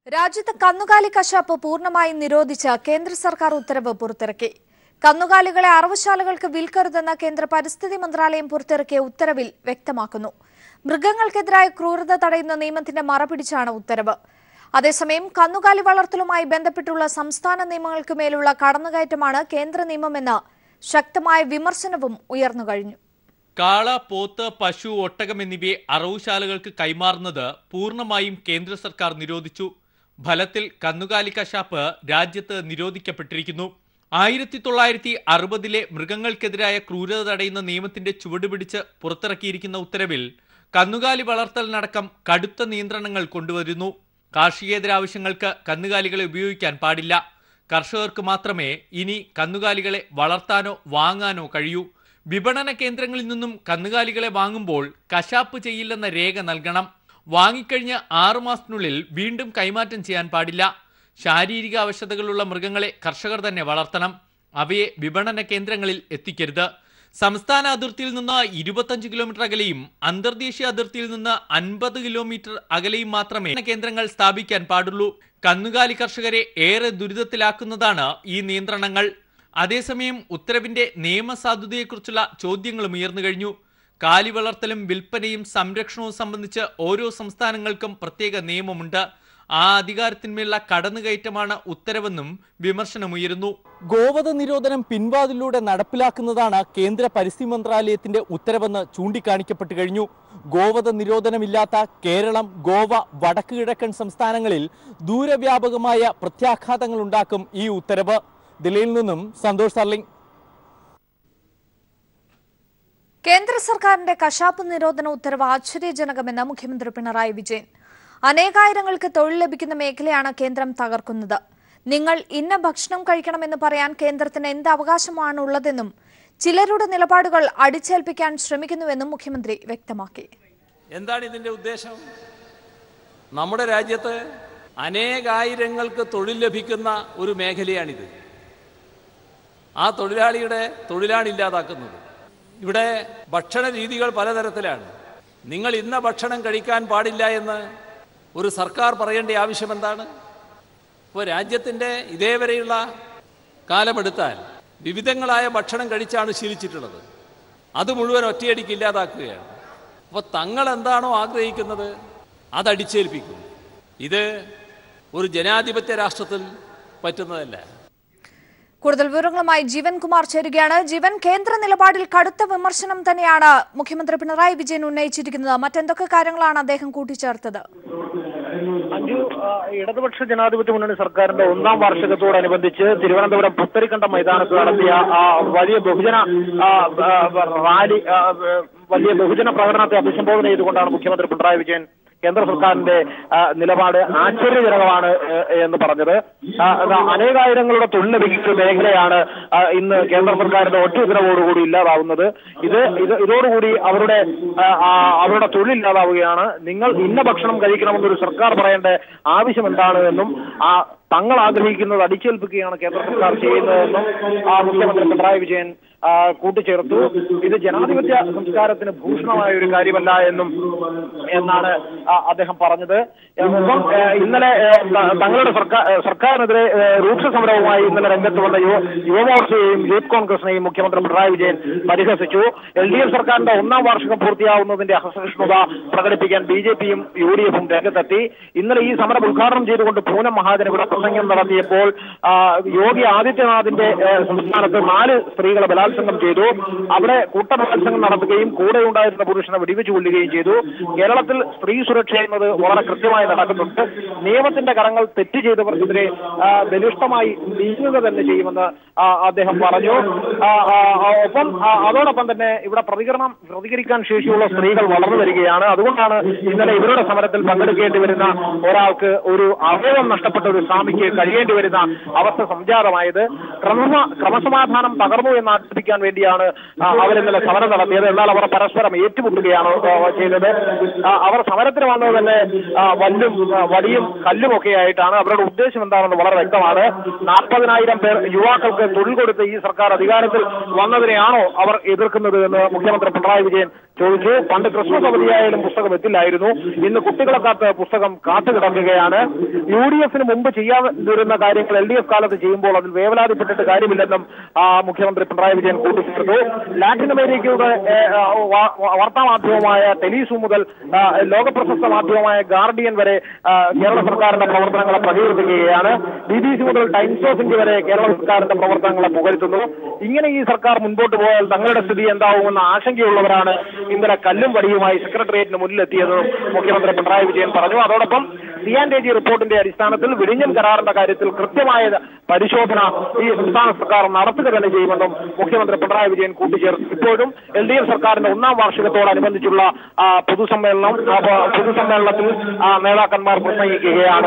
രാജ്യത്ത് കന്നുകാലി കശാപ്പ് പൂർണ്ണമായും നിരോധിച്ച് കേന്ദ്ര സർക്കാർ ഉത്തരവ് പുറത്തിറക്കി കന്നുകാലികളെ അറവുശാലകൾക്ക് വിൽക്കരുതെന്ന് കേന്ദ്ര പരിസ്ഥിതി മന്ത്രാലയം പുറത്തിറക്കിയ ഉത്തരവിൽ വ്യക്തമാക്കുന്നു മൃഗങ്ങൾക്കെതിരായ ക്രൂരത തടയുന്ന നിയമത്തിന്റെ മറപിടിച്ചാണ് ഉത്തരവ് അതേസമയം കന്നുകാലി വളർത്തലുമായി ബന്ധപ്പെട്ടുള്ള സംസ്ഥാന നിയമങ്ങൾക്ക് മേലുള്ള കടന്നുകയറ്റമാണ് കേന്ദ്ര നിയമമെന്ന് ശക്തമായ വിമർശനവും ഉയർന്നുകഴിഞ്ഞു കാള പോത്ത് പശു ഒട്ടകം എന്നിവയെ അറവുശാലകൾക്ക് കൈമാറുന്നത് പൂർണ്ണമായും കേന്ദ്ര സർക്കാർ നിരോധിച്ചു ഫലത്തിൽ കന്നുകാലി കശാപ്പ് രാജ്യത്ത് നിരോധിക്കപ്പെട്ടിരിക്കുന്നു ആയിരത്തി തൊള്ളായിരത്തി അറുപതിലെ മൃഗങ്ങൾക്കെതിരായ ക്രൂരത തടയുന്ന നിയമത്തിന്റെ ചുവടുപിടിച്ച് പുറത്തിറക്കിയിരിക്കുന്ന ഉത്തരവിൽ കന്നുകാലി വളർത്തലിനടക്കം കടുത്ത നിയന്ത്രണങ്ങൾ കൊണ്ടുവരുന്നു കാർഷികേതര ആവശ്യങ്ങൾക്ക് കന്നുകാലികളെ ഉപയോഗിക്കാൻ പാടില്ല കർഷകർക്ക് മാത്രമേ ഇനി കന്നുകാലികളെ വളർത്താനോ വാങ്ങാനോ കഴിയൂ വിപണന കേന്ദ്രങ്ങളിൽ നിന്നും കന്നുകാലികളെ വാങ്ങുമ്പോൾ കശാപ്പ് ചെയ്യില്ലെന്ന രേഖ നൽകണം വാങ്ങിക്കഴിഞ്ഞ ആറുമാസത്തിനുള്ളിൽ വീണ്ടും കൈമാറ്റം ചെയ്യാൻ പാടില്ല ശാരീരിക അവശതകളുള്ള മൃഗങ്ങളെ കർഷകർ തന്നെ വളർത്തണം അവയെ വിപണന കേന്ദ്രങ്ങളിൽ എത്തിക്കരുത് സംസ്ഥാന അതിർത്തിയിൽ നിന്ന് ഇരുപത്തഞ്ച് കിലോമീറ്റർ അകലെയും അന്തർദേശീയ അതിർത്തിയിൽ നിന്ന് അൻപത് കിലോമീറ്റർ അകലെയും മാത്രമേ കേന്ദ്രങ്ങൾ സ്ഥാപിക്കാൻ പാടുള്ളൂ കന്നുകാലി കർഷകരെ ഏറെ ദുരിതത്തിലാക്കുന്നതാണ് ഈ നിയന്ത്രണങ്ങൾ അതേസമയം ഉത്തരവിന്റെ നിയമസാധുതയെക്കുറിച്ചുള്ള ചോദ്യങ്ങളും ഉയർന്നു കഴിഞ്ഞു കാലി വളർത്തലും വിൽപ്പനയും സംരക്ഷണവും സംബന്ധിച്ച് ഓരോ സംസ്ഥാനങ്ങൾക്കും പ്രത്യേക നിയമമുണ്ട് ആ അധികാരത്തിന്മേലുള്ള കടന്നുകയറ്റമാണ് ഉത്തരവെന്നും വിമർശനമുയരുന്നു ഗോവധ നിരോധനം പിൻവാതിലൂടെ നടപ്പിലാക്കുന്നതാണ് കേന്ദ്ര പരിസ്ഥിതി മന്ത്രാലയത്തിന്റെ ഉത്തരവെന്ന് ചൂണ്ടിക്കാണിക്കപ്പെട്ടു കഴിഞ്ഞു ഗോവധ നിരോധനമില്ലാത്ത കേരളം ഗോവ വടക്ക് കിഴക്കൻ സംസ്ഥാനങ്ങളിൽ ദൂരവ്യാപകമായ പ്രത്യാഘാതങ്ങൾ ഉണ്ടാക്കും ഈ ഉത്തരവ് ദില്ലിയിൽ നിന്നും സന്തോഷ് സർലിംഗ് കേന്ദ്ര സർക്കാരിന്റെ കശാപ്പ് നിരോധന ഉത്തരവ് ആശ്ചര്യജനകമെന്ന് മുഖ്യമന്ത്രി പിണറായി വിജയൻ അനേകായിരങ്ങൾക്ക് തൊഴിൽ ലഭിക്കുന്ന മേഖലയാണ് കേന്ദ്രം തകർക്കുന്നത് നിങ്ങൾ ഇന്ന ഭക്ഷണം കഴിക്കണമെന്ന് പറയാൻ കേന്ദ്രത്തിന് എന്ത് അവകാശമാണ് ഉള്ളതെന്നും ചിലരുടെ നിലപാടുകൾ അടിച്ചേൽപ്പിക്കാൻ ശ്രമിക്കുന്നുവെന്നും മുഖ്യമന്ത്രി വ്യക്തമാക്കി എന്താണ് ഇതിൻ്റെ ഉദ്ദേശം നമ്മുടെ രാജ്യത്ത് അനേകായിരങ്ങൾക്ക് തൊഴിൽ ലഭിക്കുന്ന ഒരു മേഖലയാണിത് ആ തൊഴിലാളിയുടെ തൊഴിലാണ് ഇല്ലാതാക്കുന്നത് ഇവിടെ ഭക്ഷണ രീതികൾ പലതരത്തിലാണ് നിങ്ങൾ ഇന്ന ഭക്ഷണം കഴിക്കാൻ പാടില്ല എന്ന് ഒരു സർക്കാർ പറയേണ്ട ആവശ്യം എന്താണ് ഇപ്പോൾ രാജ്യത്തിൻ്റെ ഇതേവരെയുള്ള കാലമെടുത്താൽ വിവിധങ്ങളായ ഭക്ഷണം കഴിച്ചാണ് ശീലിച്ചിട്ടുള്ളത് അത് മുഴുവൻ ഒറ്റയടിക്ക് ഇല്ലാതാക്കുകയാണ് അപ്പോൾ തങ്ങൾ എന്താണോ ആഗ്രഹിക്കുന്നത് അത് അടിച്ചേൽപ്പിക്കും ഇത് ഒരു ജനാധിപത്യ രാഷ്ട്രത്തിൽ പറ്റുന്നതല്ല കൂടുതൽ വിവരങ്ങളുമായി ജീവൻ കുമാർ ചേരുകയാണ് ജീവൻ കേന്ദ്ര നിലപാടിൽ കടുത്ത വിമർശനം തന്നെയാണ് മുഖ്യമന്ത്രി പിണറായി വിജയൻ ഉന്നയിച്ചിരിക്കുന്നത് മറ്റെന്തൊക്കെ കാര്യങ്ങളാണ് അദ്ദേഹം കൂട്ടിച്ചേർത്തത് അഞ്ചു ആ, ഇടതുപക്ഷ ജനാധിപത്യ മുന്നണി സർക്കാരിന്റെ ഒന്നാം വാർഷികത്തോടനുബന്ധിച്ച് തിരുവനന്തപുരം പുത്തരിക്കണ്ടം മൈതാനത്ത് നടത്തിയ ആ വലിയ ബഹുജന ആ, ആ, റാലി ആ, വലിയ ബഹുജന പ്രകടനത്തെ അഭിസംബോധന ചെയ്തുകൊണ്ടാണ് മുഖ്യമന്ത്രി പിണറായി വിജയൻ കേന്ദ്ര സർക്കാരിന്റെ ആ, നിലപാട് ആശ്ചര്യജനകമാണ് ഏ, എന്ന് പറഞ്ഞത് ആ, അത് അനേകായിരങ്ങളുടെ തൊഴിൽ ലഭിക്കുന്ന മേഖലയാണ് ആ, ഇന്ന് കേന്ദ്ര സർക്കാരിന്റെ ഒറ്റ ഉത്തരവോടുകൂടി ഇല്ലാതാവുന്നത് ഇത് ഇത് ഇതോടുകൂടി അവരുടെ ആ, ആ, അവരുടെ തൊഴിൽ ഇല്ലാതാവുകയാണ് നിങ്ങൾ ഇന്ന ഭക്ഷണം കഴിക്കണമെന്നൊരു സർക്കാർ പറയേണ്ട ആവശ്യം എന്താണ് എന്നും ആ തങ്ങൾ ആഗ്രഹിക്കുന്നത് അടിച്ചേൽപ്പിക്കുകയാണ് കേന്ദ്ര സർക്കാർ ചെയ്യുന്നതെന്നും ആ മുഖ്യമന്ത്രി പിണറായി വിജയൻ ആ, കൂട്ടിച്ചേർത്തു ഇത് ജനാധിപത്യ സംസ്കാരത്തിന് ഭൂഷണമായ ഒരു കാര്യമല്ല എന്നും എന്നാണ് ആ, അദ്ദേഹം പറഞ്ഞത് ഏ, ഒപ്പം ഏ, ഇന്നലെ ഏ, ത- തങ്ങളുടെ സർക്കാർ ഏ, സർക്കാരിനെതിരെ ഏ, രൂക്ഷ സമരവുമായി ഇന്നലെ രംഗത്ത് വന്ന യുവ യുവമോർച്ചയെയും യൂത്ത് കോൺഗ്രസിനെയും മുഖ്യമന്ത്രി പിണറായി വിജയൻ പരിഹസിച്ചു എൽ ഡി എഫ് സർക്കാരിന്റെ ഒന്നാം വാർഷികം പൂർത്തിയാവുന്നതിന്റെ അസഹിഷ്ണുത പ്രകടിപ്പിക്കാൻ ബി ജെ പിയും യു ഡി എഫും രംഗത്തെത്തി ഇന്നലെ ഈ സമരം ഉദ്ഘാടനം ചെയ്തുകൊണ്ട് പൂനം മഹാജൻ ഇവിടെ പ്രസംഗം നടത്തിയപ്പോൾ ആ, യോഗി ആദിത്യനാഥിന്റെ ഏ, സംസ്ഥാനത്ത് നാല് സ്ത്രീകളെ ബലാത്സംഗം ചെയ്തു അവിടെ കൂട്ടബലാത്സംഗം നടത്തുകയും കൂടെ ഉണ്ടായിരുന്ന പുരുഷനെ വെടിവെച്ച് കൊല്ലുകയും ചെയ്തു കേരളത്തിൽ സ്ത്രീ സുരക്ഷ എന്നത് വളരെ കൃത്യമായി നടക്കുന്നുണ്ട് നിയമത്തിന്റെ കരങ്ങൾ തെറ്റ് ചെയ്തവർക്കെതിരെ ആ, ബലിഷ്ഠമായി നീങ്ങുക തന്നെ ചെയ്യുമെന്ന് ആ, അദ്ദേഹം പറഞ്ഞു ആ, ആ, ആ, ഒപ്പം ആ, അതോടൊപ്പം തന്നെ ഇവിടെ പ്രതികരണം പ്രതികരിക്കാൻ ശേഷിയുള്ള സ്ത്രീകൾ വളർന്നു വരികയാണ് അതുകൊണ്ടാണ് ഇന്നലെ ഇവരുടെ സമരത്തിൽ പങ്കെടുക്കേണ്ടി വരുന്ന ഒരാൾക്ക് ഒരു അവയവം നഷ്ടപ്പെട്ട ഒരു സ്വാമിക്ക് കഴിയേണ്ടി വരുന്ന അവസ്ഥ സംജാതമായത് ക്രമ ക്രമസമാധാനം തകർന്നു എന്ന് ആക്ഷേപിക്കാൻ വേണ്ടിയാണ് ആ, അവരിന്നലെ സമരം നടത്തിയത് എന്നാൽ അവർ പരസ്പരം ഏറ്റുമുട്ടുകയാണ് ആ, ചെയ്തത് ആ, അവർ സമരത്തിന് വന്നത് തന്നെ ആ, വല്ലും ആ, വടിയും കല്ലും ഒക്കെ ആയിട്ടാണ് അവരുടെ ഉദ്ദേശം എന്താണെന്ന് വളരെ വ്യക്തമാണ് നാൽപ്പതിനായിരം പേർ യുവാക്കൾക്ക് തൊഴിൽ കൊടുത്ത് ഈ സർക്കാർ അധികാരത്തിൽ വന്നതിനെയാണോ അവർ എതിർക്കുന്നത് എന്ന് മുഖ്യമന്ത്രി പിണറായി വിജയൻ ചോദിച്ചു പണ്ട് ക്രിസ്മസ് അവധിയായാലും പുസ്തകം എത്തില്ലായിരുന്നു ഇന്ന് കുട്ടികളെ കാത്ത് പുസ്തകം കാത്തു കിടക്കുകയാണ് യു ഡി എഫിന് മുമ്പ് ചെയ്യാതിരുന്ന കാര്യങ്ങൾ എൽ ഡി എഫ് കാലത്ത് ചെയ്യുമ്പോൾ അതിൽ വേവലാതിപ്പെട്ടിട്ട് കാര്യമില്ലെന്നും ആ, മുഖ്യമന്ത്രി പിണറായി വിജയൻ കൂട്ടിച്ചേർത്തു ലാറ്റിൻ അമേരിക്കയുടെ ഏ, ആ, വാ- വാ- വാർത്താ മാധ്യമമായ ടെലിസു മുതൽ ആ, ലോകപ്രശസ്ത മാധ്യമമായ ഗാർഡിയൻ വരെ ആ, കേരള സർക്കാരിന്റെ പ്രവർത്തനങ്ങളെ പ്രകീർത്തിക്കുകയാണ് ബി ബി സി മുതൽ ടൈംസ് ഓഫ് ഇന്ത്യ വരെ കേരള സർക്കാരിന്റെ പ്രവർത്തനങ്ങളെ പുകഴ്ത്തുന്നു ഇങ്ങനെ ഈ സർക്കാർ മുൻപോട്ട് പോയാൽ തങ്ങളുടെ സ്ഥിതി എന്താവുമെന്ന ആശങ്കയുള്ളവരാണ് ഇന്നലെ കല്ലും വടിയുമായി സെക്രട്ടേറിയറ്റിന് മുന്നിലെത്തിയതെന്നും മുഖ്യമന്ത്രി പിണറായി വിജയൻ പറഞ്ഞു അതോടൊപ്പം സി ആൻഡ് ജി റിപ്പോർട്ടിന്റെ അടിസ്ഥാനത്തിൽ വിഴിഞ്ഞം കരാറിന്റെ കാര്യത്തിൽ കൃത്യമായ പരിശോധന ഈ സംസ്ഥാന സർക്കാർ നടത്തുക തന്നെ ചെയ്യുമെന്നും മുഖ്യമന്ത്രി പിണറായി വിജയൻ കൂട്ടിച്ചേർത്തു ഇപ്പോഴും എൽ ഡി എഫ് സർക്കാരിന്റെ ഒന്നാം വാർഷികത്തോടനുബന്ധിച്ചുള്ള ആ, പൊതുസമ്മേളനം ആ, പ- പൊതുസമ്മേളനത്തിൽ ആ, നേതാക്കന്മാർ പ്രസംഗിക്കുകയാണ്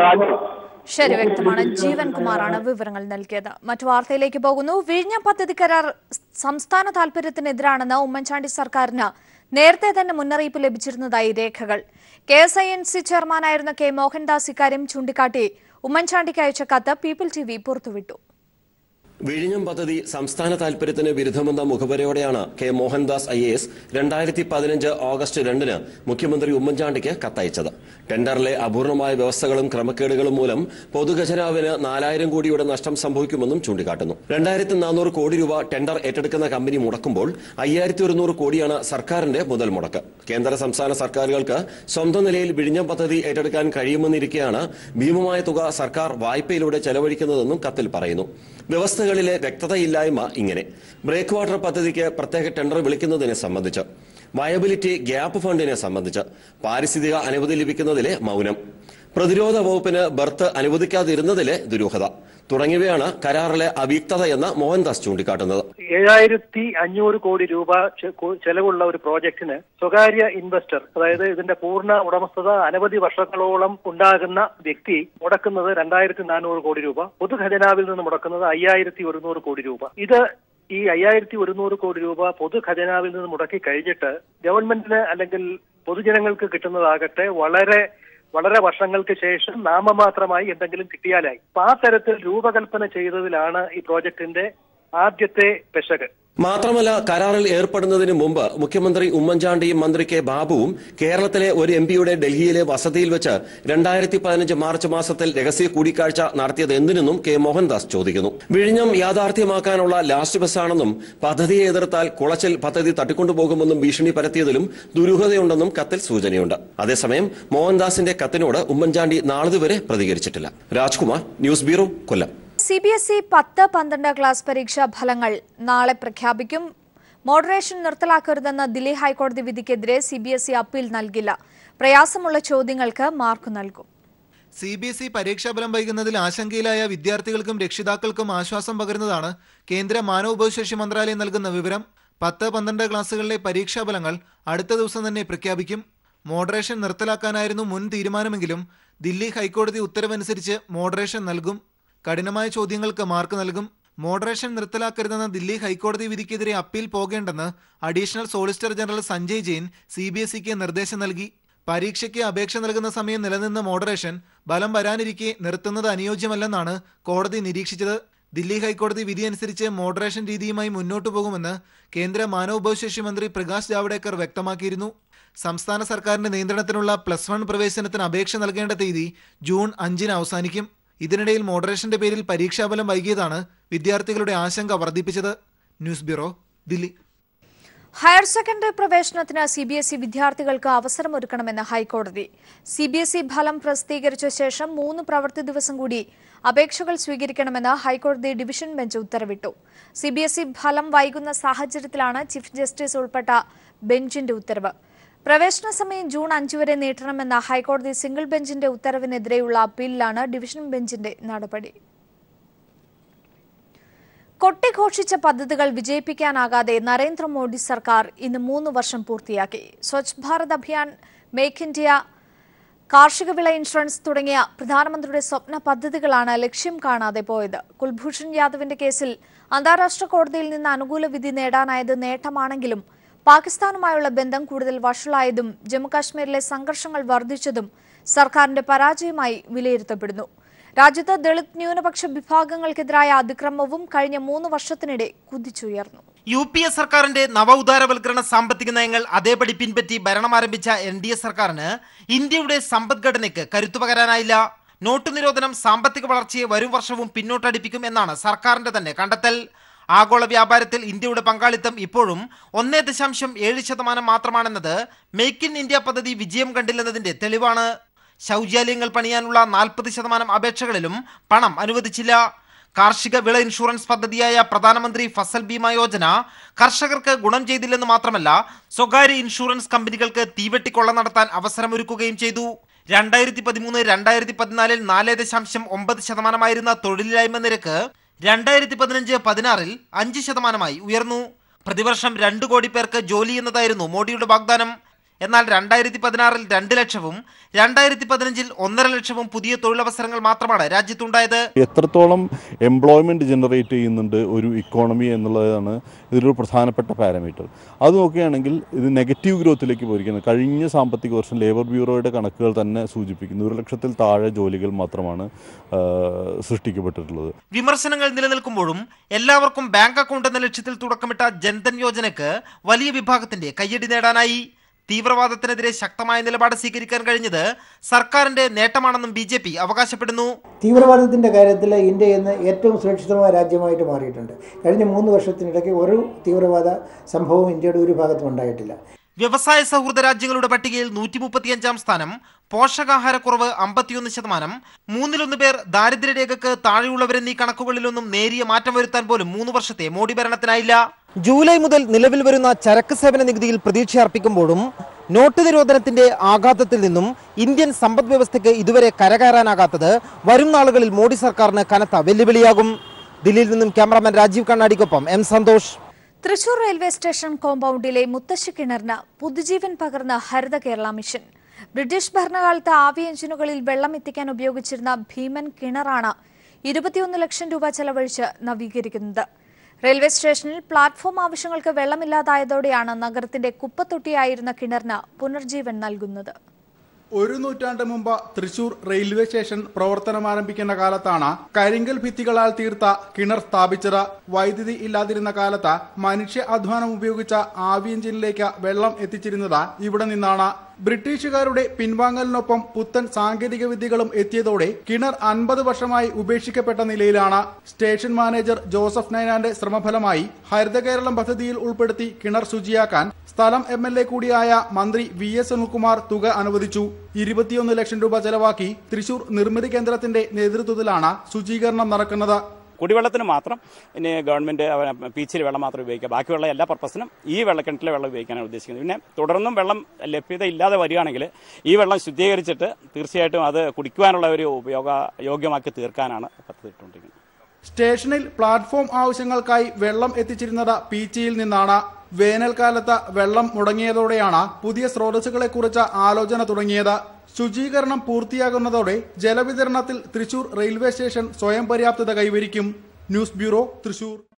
ശരി വ്യക്തമാണ് ജീവൻ കുമാറാണ് വിവരങ്ങൾ നൽകിയത് മറ്റു വാർത്തയിലേക്ക് പോകുന്നു വിഴിഞ്ഞം പദ്ധതി കരാർ സംസ്ഥാന താൽപര്യത്തിനെതിരാണെന്ന് ഉമ്മൻചാണ്ടി സർക്കാരിന് നേരത്തെ തന്നെ മുന്നറിയിപ്പ് ലഭിച്ചിരുന്നതായി രേഖകൾ K S I N C ചെയർമാനായിരുന്ന കെ മോഹൻദാസ് ഇക്കാര്യം ചൂണ്ടിക്കാട്ടി ഉമ്മൻചാണ്ടിക്ക് അയച്ച കത്ത് പീപ്പിൾ ടി വി പുറത്തുവിട്ടു വിഴിഞ്ഞം പദ്ധതി സംസ്ഥാന താൽപര്യത്തിന് വിരുദ്ധമെന്ന മുഖവരയോടെയാണ് K Mohandas I A S രണ്ടായിരത്തി പതിനഞ്ച് ഓഗസ്റ്റ് രണ്ടിന് മുഖ്യമന്ത്രി ഉമ്മൻചാണ്ടിക്ക് കത്തയച്ചത് ടെൻഡറിലെ അപൂർണമായ വ്യവസ്ഥകളും ക്രമക്കേടുകളും മൂലം പൊതുഖജനാവിന് നാലായിരം കോടിയുടെ നഷ്ടം സംഭവിക്കുമെന്നും ചൂണ്ടിക്കാട്ടുന്നു രണ്ടായിരത്തി നാനൂറ് കോടി രൂപ ടെൻഡർ ഏറ്റെടുക്കുന്ന കമ്പനി മുടക്കുമ്പോൾ അയ്യായിരത്തി ഒരുന്നൂറ് കോടിയാണ് സർക്കാരിന്റെ മുതൽ മുടക്ക് കേന്ദ്ര സംസ്ഥാന സർക്കാരുകൾക്ക് സ്വന്തം നിലയിൽ വിഴിഞ്ഞം പദ്ധതി ഏറ്റെടുക്കാൻ കഴിയുമെന്നിരിക്കെയാണ് ഭീമമായ തുക സർക്കാർ വായ്പയിലൂടെ ചെലവഴിക്കുന്നതെന്നും കത്തിൽ പറയുന്നു വ്യവസ്ഥകളിലെ വ്യക്തതയില്ലായ്മ ഇങ്ങനെ ബ്രേക്ക് വാട്ടർ പദ്ധതിക്ക് പ്രത്യേക ടെൻഡർ വിളിക്കുന്നതിനെ സംബന്ധിച്ച് വയബിലിറ്റി ഗ്യാപ്പ് ഫണ്ടിനെ സംബന്ധിച്ച് പാരിസ്ഥിതിക അനുമതി ലഭിക്കുന്നതിലെ മൗനം പ്രതിരോധ വകുപ്പിന് ബർത്ത് അനുവദിക്കാതിരുന്നതിലെ ദുരൂഹത തുടങ്ങിയവയാണ് കരാറിലെ അവ്യക്തത എന്ന് മോഹൻദാസ് ചൂണ്ടിക്കാട്ടുന്നത് ഏഴായിരത്തി അഞ്ഞൂറ് കോടി രൂപ ചെ- കൊ- ചെലവുള്ള ഒരു പ്രോജക്റ്റിന് സ്വകാര്യ ഇൻവെസ്റ്റർ അതായത് ഇതിന്റെ പൂർണ്ണ ഉടമസ്ഥത അനവധി വർഷങ്ങളോളം ഉണ്ടാകുന്ന വ്യക്തി മുടക്കുന്നത് രണ്ടായിരത്തി നാനൂറ് കോടി രൂപ പൊതുഖജനാവിൽ നിന്ന് മുടക്കുന്നത് അയ്യായിരത്തി ഒരുന്നൂറ് കോടി രൂപ ഇത് ഈ അയ്യായിരത്തി ഒരുന്നൂറ് കോടി രൂപ പൊതുഖജനാവിൽ നിന്ന് മുടക്കി കഴിഞ്ഞിട്ട് ഗവൺമെന്റിന് അല്ലെങ്കിൽ പൊതുജനങ്ങൾക്ക് കിട്ടുന്നതാകട്ടെ വളരെ വളരെ വർഷങ്ങൾക്ക് ശേഷം നാമമാത്രമായി എന്തെങ്കിലും കിട്ടിയാലായി അപ്പൊ ആ തരത്തിൽ രൂപകൽപ്പന ചെയ്തതിലാണ് ഈ പ്രോജക്ടിന്റെ ആദ്യത്തെ പെശക് മാത്രമല്ല കരാറിൽ ഏർപ്പെടുന്നതിന് മുമ്പ് മുഖ്യമന്ത്രി ഉമ്മൻചാണ്ടിയും മന്ത്രി കെ ബാബുവും കേരളത്തിലെ ഒരു എം പിയുടെ ഡൽഹിയിലെ വസതിയിൽ വെച്ച് രണ്ടായിരത്തി പതിനഞ്ച് മാർച്ച് മാസത്തിൽ രഹസ്യ കൂടിക്കാഴ്ച നടത്തിയത് എന്തിനെന്നും കെ മോഹൻദാസ് ചോദിക്കുന്നു വിഴിഞ്ഞം യാഥാർത്ഥ്യമാക്കാനുള്ള ലാസ്റ്റ് ബസ്സാണെന്നും പദ്ധതിയെ എതിർത്താൽ കുളച്ചിൽ പദ്ധതി തട്ടിക്കൊണ്ടുപോകുമെന്നും ഭീഷണി പരത്തിയതിലും ദുരൂഹതയുണ്ടെന്നും കത്തിൽ സൂചനയുണ്ട് അതേസമയം മോഹൻദാസിന്റെ കത്തിനോട് ഉമ്മൻചാണ്ടി നാളിതുവരെ പ്രതികരിച്ചിട്ടില്ല Rajkumar news bureau Kollam C B S E പത്ത് പന്ത്രണ്ട് ക്ലാസ് പരീക്ഷാ ഫലങ്ങൾ നാളെ പ്രഖ്യാപിക്കും മോഡറേഷൻ നിർത്തലാക്കരുതെന്ന ദില്ലി ഹൈക്കോടതി വിധിക്കെതിരെ C B S E appeal നൽകില്ല പ്രയാസമുള്ള ചോദ്യങ്ങൾക്ക് മാർക്ക് നൽകും സി ബി എസ് ഇ പരീക്ഷാഫലം വൈകുന്നതിൽ ആശങ്കയിലായ വിദ്യാർത്ഥികൾക്കും രക്ഷിതാക്കൾക്കും ആശ്വാസം പകരുന്നതാണ് കേന്ദ്ര മാനവോപശേഷി മന്ത്രാലയം നൽകുന്ന വിവരം പത്ത് പന്ത്രണ്ട് ക്ലാസ്സുകളിലെ പരീക്ഷാഫലങ്ങൾ അടുത്ത ദിവസം തന്നെ പ്രഖ്യാപിക്കും മോഡറേഷൻ നിർത്തലാക്കാനായിരുന്നു മുൻ തീരുമാനമെങ്കിലും ദില്ലി ഹൈക്കോടതി ഉത്തരവനുസരിച്ച് മോഡറേഷൻ നൽകും കഠിനമായ ചോദ്യങ്ങൾക്ക് മാർക്ക് നൽകും മോഡറേഷൻ നിർത്തലാക്കരുതെന്ന ദില്ലി ഹൈക്കോടതി വിധിക്കെതിരെ അപ്പീൽ പോകേണ്ടെന്ന് additional solicitor general Sanjay Jain C B S ഇക്ക് നിർദ്ദേശം നൽകി പരീക്ഷയ്ക്ക് അപേക്ഷ നൽകുന്ന സമയം നിലനിന്ന മോഡറേഷൻ ബലം വരാനിരിക്കെ നിർത്തുന്നത് അനുയോജ്യമല്ലെന്നാണ് കോടതി നിരീക്ഷിച്ചത് ദില്ലി ഹൈക്കോടതി വിധി അനുസരിച്ച് മോഡറേഷൻ രീതിയുമായി മുന്നോട്ടു പോകുമെന്ന് കേന്ദ്ര മാനവോപശേഷി മന്ത്രി പ്രകാശ് ജാവ്ദേക്കർ വ്യക്തമാക്കിയിരുന്നു സംസ്ഥാന സർക്കാരിന്റെ നിയന്ത്രണത്തിനുള്ള പ്ലസ് വൺ പ്രവേശനത്തിന് അപേക്ഷ നൽകേണ്ട തീയതി ജൂൺ അഞ്ചിന് അവസാനിക്കും ഇതിനിടയിൽ മോഡറേഷന്റെ പേരിൽ പരീക്ഷാഫലം വൈകിയതാണ് വിദ്യാർത്ഥികളുടെ ആശങ്ക വർദ്ധിപ്പിച്ചത് news bureau Delhi higher secondary പ്രവേശനത്തിന് സി ബി എസ് ഇ വിദ്യാർത്ഥികൾക്ക് അവസരമൊരുക്കണമെന്ന് ഹൈക്കോടതി സി ബി എസ് ഇ ഫലം പ്രസിദ്ധീകരിച്ച ശേഷം മൂന്ന് പ്രവൃത്തി ദിവസം കൂടി അപേക്ഷകൾ സ്വീകരിക്കണമെന്ന് ഹൈക്കോടതി ഡിവിഷൻ ബെഞ്ച് ഉത്തരവിട്ടു സി ബി എസ് ഇ ഫലം വൈകുന്ന സാഹചര്യത്തിലാണ് ചീഫ് ജസ്റ്റിസ് ഉൾപ്പെട്ട ബെഞ്ചിന്റെ ഉത്തരവ് പ്രവേശന സമയം ജൂൺ അഞ്ച് വരെ നീട്ടണമെന്ന ഹൈക്കോടതി സിംഗിൾ ബെഞ്ചിന്റെ ഉത്തരവിനെതിരെയുള്ള അപ്പീലിലാണ് ഡിവിഷൻ ബെഞ്ചിന്റെ നടപടി കൊട്ടിഘോഷിച്ച പദ്ധതികൾ വിജയിപ്പിക്കാനാകാതെ നരേന്ദ്രമോദി സർക്കാർ ഇന്ന് മൂന്ന് വർഷം പൂർത്തിയാക്കി സ്വച്ഛ് ഭാരത് അഭിയാൻ മേക്ക് ഇന്ത്യ കാർഷിക വിള ഇൻഷുറൻസ് തുടങ്ങിയ പ്രധാനമന്ത്രിയുടെ സ്വപ്ന പദ്ധതികളാണ് ലക്ഷ്യം കാണാതെ പോയത് കുൽഭൂഷൺ യാദവിന്റെ കേസിൽ അന്താരാഷ്ട്ര കോടതിയിൽ നിന്ന് അനുകൂല വിധി നേടാനായത് നേട്ടമാണെങ്കിലും പാകിസ്ഥാനുമായുള്ള ബന്ധം കൂടുതൽ വഷളായതും ജമ്മുകാശ്മീരിലെ സംഘർഷങ്ങൾ വർദ്ധിച്ചതും സർക്കാരിന്റെ പരാജയമായി വിലയിരുത്തപ്പെടുന്നു രാജ്യത്ത് ദളിത് ന്യൂനപക്ഷ വിഭാഗങ്ങൾക്കെതിരായ അതിക്രമവും കഴിഞ്ഞ മൂന്ന് വർഷത്തിനിടെ കുതിച്ചുയർന്നു യു പി എ സർക്കാരിന്റെ നവ ഉദാരവൽക്കരണ സാമ്പത്തിക നയങ്ങൾ അതേപടി പിൻപറ്റി ഭരണം ആരംഭിച്ച എൻ ഡി എ സർക്കാരിന് ഇന്ത്യയുടെ സമ്പദ്ഘടനയ്ക്ക് കരുത്തു പകരാനായില്ല നോട്ട് നിരോധനം സാമ്പത്തിക വളർച്ചയെ വരും വർഷവും പിന്നോട്ടടിപ്പിക്കും എന്നാണ് സർക്കാരിന്റെ തന്നെ കണ്ടെത്തൽ ആഗോള വ്യാപാരത്തിൽ ഇന്ത്യയുടെ പങ്കാളിത്തം ഇപ്പോഴും ഒന്നേ ദശാംശം ഏഴ് ശതമാനം മാത്രമാണെന്നത് മേക്ക് ഇൻ ഇന്ത്യ പദ്ധതി വിജയം കണ്ടില്ലെന്നതിന്റെ തെളിവാണ് ശൗചാലയങ്ങൾ പണിയാനുള്ള നാൽപ്പത് ശതമാനം അപേക്ഷകളിലും പണം അനുവദിച്ചില്ല കാർഷിക വിള ഇൻഷുറൻസ് പദ്ധതിയായ പ്രധാനമന്ത്രി ഫസൽ ബീമ യോജന കർഷകർക്ക് ഗുണം ചെയ്തില്ലെന്ന് മാത്രമല്ല സ്വകാര്യ ഇൻഷുറൻസ് കമ്പനികൾക്ക് തീവെട്ടിക്കൊള്ള നടത്താൻ അവസരമൊരുക്കുകയും ചെയ്തു രണ്ടായിരത്തി പതിമൂന്ന് രണ്ടായിരത്തി പതിനാലിൽ നാല് ദശാംശം ഒമ്പത് ശതമാനമായിരുന്ന തൊഴിലില്ലായ്മ നിരക്ക് രണ്ടായിരത്തി പതിനഞ്ച് പതിനാറിൽ അഞ്ച് ശതമാനമായി ഉയർന്നു പ്രതിവർഷം രണ്ട് കോടി പേർക്ക് ജോലി എന്നതായിരുന്നു മോഡിയുടെ വാഗ്ദാനം എന്നാൽ രണ്ടായിരത്തി പതിനാറിൽ രണ്ട് ലക്ഷവും രണ്ടായിരത്തി പതിനഞ്ചിൽ ഒന്നര ലക്ഷവും പുതിയ തൊഴിലവസരങ്ങൾ മാത്രമാണ് രാജ്യത്തുണ്ടായത് എത്രത്തോളം എംപ്ലോയ്മെൻറ്റ് ജനറേറ്റ് ചെയ്യുന്നുണ്ട് ഒരു ഇക്കോണമി എന്നുള്ളതാണ് ഇതിലൊരു പ്രധാനപ്പെട്ട പാരാമീറ്റർ അത് നോക്കുകയാണെങ്കിൽ ഇത് നെഗറ്റീവ് ഗ്രോത്തിലേക്ക് പോയിരിക്കുന്നത് കഴിഞ്ഞ സാമ്പത്തിക വർഷം ലേബർ ബ്യൂറോയുടെ കണക്കുകൾ തന്നെ സൂചിപ്പിക്കുന്നു ഒരു ലക്ഷത്തിൽ താഴെ ജോലികൾ മാത്രമാണ് ആ, സൃഷ്ടിക്കപ്പെട്ടിട്ടുള്ളത് വിമർശനങ്ങൾ നിലനിൽക്കുമ്പോഴും എല്ലാവർക്കും ബാങ്ക് അക്കൗണ്ട് എന്ന ലക്ഷ്യത്തിൽ തുടക്കമിട്ട ജൻധൻ യോജനയ്ക്ക് വലിയ വിഭാഗത്തിന്റെ കയ്യടി നേടാനായി തീവ്രവാദത്തിനെതിരെ ശക്തമായ നിലപാട് സ്വീകരിക്കാൻ കഴിഞ്ഞത് സർക്കാരിന്റെ നേട്ടമാണെന്നും ബി ജെ പി അവകാശപ്പെടുന്നു തീവ്രവാദത്തിൻ്റെ കാര്യത്തിൽ ഇന്ത്യ ഇന്ന് ഏറ്റവും സുരക്ഷിതമായ രാജ്യമായിട്ട് മാറിയിട്ടുണ്ട് കഴിഞ്ഞ മൂന്ന് വർഷത്തിനിടയ്ക്ക് ഒരു തീവ്രവാദ സംഭവവും ഇന്ത്യയുടെ ഒരു ഭാഗത്തും ഉണ്ടായിട്ടില്ല വ്യവസായ സൗഹൃദ രാജ്യങ്ങളുടെ പട്ടികയിൽ നൂറ്റി മുപ്പത്തിയഞ്ചാം സ്ഥാനം പോഷകാഹാരക്കുറവ് അമ്പത്തിയൊന്ന് ശതമാനം മൂന്നിലൊന്ന് പേർ ദാരിദ്ര്യരേഖക്ക് താഴെയുള്ളവരെന്നീ കണക്കുകളിലൊന്നും നേരിയ മാറ്റം വരുത്താൻ പോലും മൂന്ന് വർഷത്തെ മോഡി ഭരണത്തിനായില്ല ജൂലൈ മുതൽ നിലവിൽ വരുന്ന ചരക്ക് സേവന നികുതിയിൽ പ്രതീക്ഷ അർപ്പിക്കുമ്പോഴും നോട്ട് നിരോധനത്തിന്റെ ആഘാതത്തിൽ നിന്നും ഇന്ത്യൻ സമ്പദ് വ്യവസ്ഥയ്ക്ക് ഇതുവരെ കരകയറാനാകാത്തത് വരും നാളുകളിൽ മോഡി സർക്കാരിന് കനത്ത വെല്ലുവിളിയാകും ദില്ലിയിൽ നിന്നും ക്യാമറാമാൻ രാജീവ് കണ്ണാടിക്കൊപ്പം M Santhosh Thrissur railway station കോമ്പൗണ്ടിലെ മുത്തശ്ശി കിണറിന് പുതുജീവൻ പകർന്ന ഹരിത കേരള മിഷൻ ബ്രിട്ടീഷ് ഭരണകാലത്ത് ആവി എഞ്ചിനുകളിൽ വെള്ളം എത്തിക്കാൻ ഉപയോഗിച്ചിരുന്ന ഭീമൻ കിണറാണ് ഇരുപത്തിയൊന്ന് ലക്ഷം രൂപ ചെലവഴിച്ച് നവീകരിക്കുന്നത് റെയിൽവേ സ്റ്റേഷനിൽ പ്ലാറ്റ്ഫോം ആവശ്യങ്ങൾക്ക് വെള്ളമില്ലാതായതോടെയാണ് നഗരത്തിന്റെ കുപ്പത്തൊട്ടിയായിരുന്ന കിണറിന് പുനർജീവൻ നൽകുന്നത് ഒരു നൂറ്റാണ്ട് മുമ്പ് തൃശൂർ റെയിൽവേ സ്റ്റേഷൻ പ്രവർത്തനം ആരംഭിക്കുന്ന കാലത്താണ് കരിങ്കൽ ഭിത്തികളാൽ തീർത്ത കിണർ സ്ഥാപിച്ചത് വൈദ്യുതി ഇല്ലാതിരുന്ന കാലത്ത് മനുഷ്യ അധ്വാനം ഉപയോഗിച്ച ആവി എഞ്ചിനിലേക്ക് വെള്ളം എത്തിച്ചിരുന്നത് ഇവിടെ നിന്നാണ് ബ്രിട്ടീഷുകാരുടെ പിൻവാങ്ങലിനൊപ്പം പുത്തൻ സാങ്കേതിക വിദ്യകളും എത്തിയതോടെ കിണർ അൻപത് വർഷമായി ഉപേക്ഷിക്കപ്പെട്ട നിലയിലാണ് സ്റ്റേഷൻ മാനേജർ ജോസഫ് നൈനാന്റെ ശ്രമഫലമായി ഹരിത കേരളം പദ്ധതിയിൽ ഉൾപ്പെടുത്തി കിണർ ശുചിയാക്കാൻ സ്ഥലം എം എൽ എ കൂടിയായ മന്ത്രി വി എസ് സുനിൽകുമാർ തുക അനുവദിച്ചു ഇരുപത്തിയൊന്ന് ലക്ഷം രൂപ ചെലവാക്കി തൃശൂർ നിർമ്മിതി കേന്ദ്രത്തിന്റെ നേതൃത്വത്തിലാണ് ശുചീകരണം നടക്കുന്നത് കുടിവെള്ളത്തിന് മാത്രം ഇനി ഗവൺമെന്റ് പീച്ചിൽ വെള്ളം മാത്രം ഉപയോഗിക്കുക ബാക്കിയുള്ള എല്ലാ പർപ്പസിനും ഈ വെള്ളക്കിണറ്റിലെ വെള്ളം ഉപയോഗിക്കാനാണ് ഉദ്ദേശിക്കുന്നത് പിന്നെ തുടർന്നും വെള്ളം ലഭ്യത ഇല്ലാതെ വരികയാണെങ്കിൽ ഈ വെള്ളം ശുദ്ധീകരിച്ചിട്ട് തീർച്ചയായിട്ടും അത് കുടിക്കുവാനുള്ള ഒരു ഉപയോഗ യോഗ്യമാക്കി തീർക്കാനാണ് പദ്ധതി ഇട്ടുകൊണ്ടിരിക്കുന്നത് സ്റ്റേഷനിൽ പ്ലാറ്റ്ഫോം ആവശ്യങ്ങൾക്കായി വെള്ളം എത്തിച്ചിരുന്നത് പീച്ചിയിൽ നിന്നാണ് വേനൽക്കാലത്ത് വെള്ളം മുടങ്ങിയതോടെയാണ് പുതിയ സ്രോതസ്സുകളെക്കുറിച്ച് ആലോചന തുടങ്ങിയത് ശുചീകരണം പൂർത്തിയാകുന്നതോടെ ജലവിതരണത്തിൽ തൃശൂർ റെയിൽവേ സ്റ്റേഷൻ സ്വയം പര്യാപ്തത കൈവരിക്കും ന്യൂസ് ബ്യൂറോ തൃശൂർ